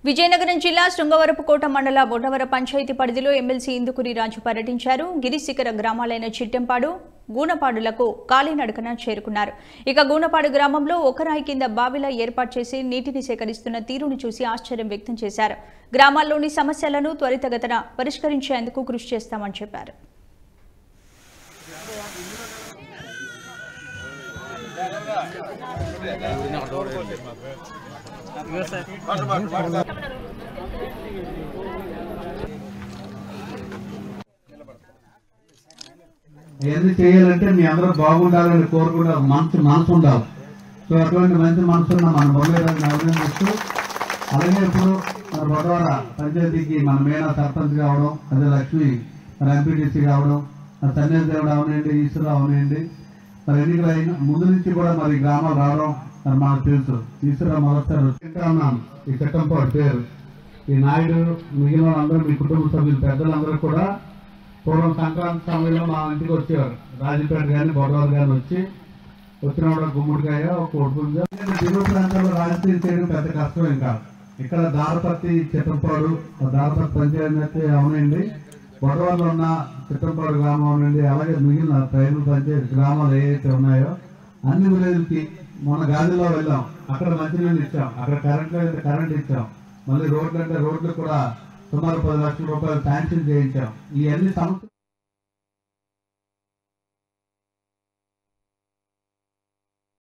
విజయనగరం జిల్లా శృంగవరపుకోట మండల బొడ్డవర పంచాయతీ పరిధిలో ఎమ్మెల్సీ ఇందుకురి రాజు పర్యటించారు గిరిశిఖర గ్రామాలైన చిట్టెంపాడు గూనపాడులకు కాలినడకన చేరుకున్నారు ఇక గూనపాడు గ్రామంలో ఒక రాయి కింద బావిలా ఏర్పాటు చేసి నీటిని సేకరిస్తున్న తీరును చూసి ఆశ్చర్యం వ్యక్తం చేశారు గ్రామాల్లోని సమస్యలను త్వరితగతన పరిష్కరించేందుకు కృషి చేస్తామని చెప్పారు ఇవన్నీ చేయాలంటే మీ అందరూ బాగుండాలని కోరుకునే ఒక మంచి మనసు ఉండాలి సో అటువంటి మంచి మనసు ఉన్న మన మురళీధరని అభినందిస్తూ అలాగే ఇప్పుడు మన బొడవర పంచాయతీకి మన మేనా సర్పంచ్ కావడం అదే లక్ష్మి మన ఎంపీటీసీ కావడం మన సన్యాసి దేవుడు అవనండి ఈశ్వరు అవనండి మరి ఎన్నికలు అయిన ముందు నుంచి కూడా మరి గ్రామాలు రావడం మరి మనకు తెలుసు ఈశ్వర మొదటిసారి తింటా ఉన్నాను ఈ చట్టంపాడు పేరు ఈ నాయుడు మిగిలిన వాళ్ళందరూ మీ కుటుంబ సభ్యులు పెద్దలందరూ కూడా పూర్వం సంక్రాంతి సమయంలో మా ఇంటికి వచ్చేవారు రాజపేట కానీ బొడవరు కానీ వచ్చి వచ్చిన కూడా గుమ్మడికాయ ఒక కొడుకుంది దిగువ ప్రాంతాల్లో రాజకీయం చేయడం పెద్ద కష్టం ఇంకా ఇక్కడ దారపత్తి చిట్టంపాడు ఆ దారపత్తి పంచాయతీ అవునండి బొడవల్లో ఉన్న చిట్టంపాడు గ్రామం అవునండి అలాగే మిగిలిన ట్రైబల్ పంచాయతీ గ్రామాలు ఏవైతే ఉన్నాయో అన్ని విలేజ్కి మన గాలిలో వెళ్ళాం అక్కడ మంచినీళ్ళు ఇచ్చాం అక్కడ కరెంట్ అయితే కరెంట్ ఇచ్చాం మళ్ళీ రోడ్లు అంటే రోడ్లు కూడా సుమారు పది లక్షల రూపాయలు శాంక్షన్ చేయించాం ఈ అన్ని సమస్యలు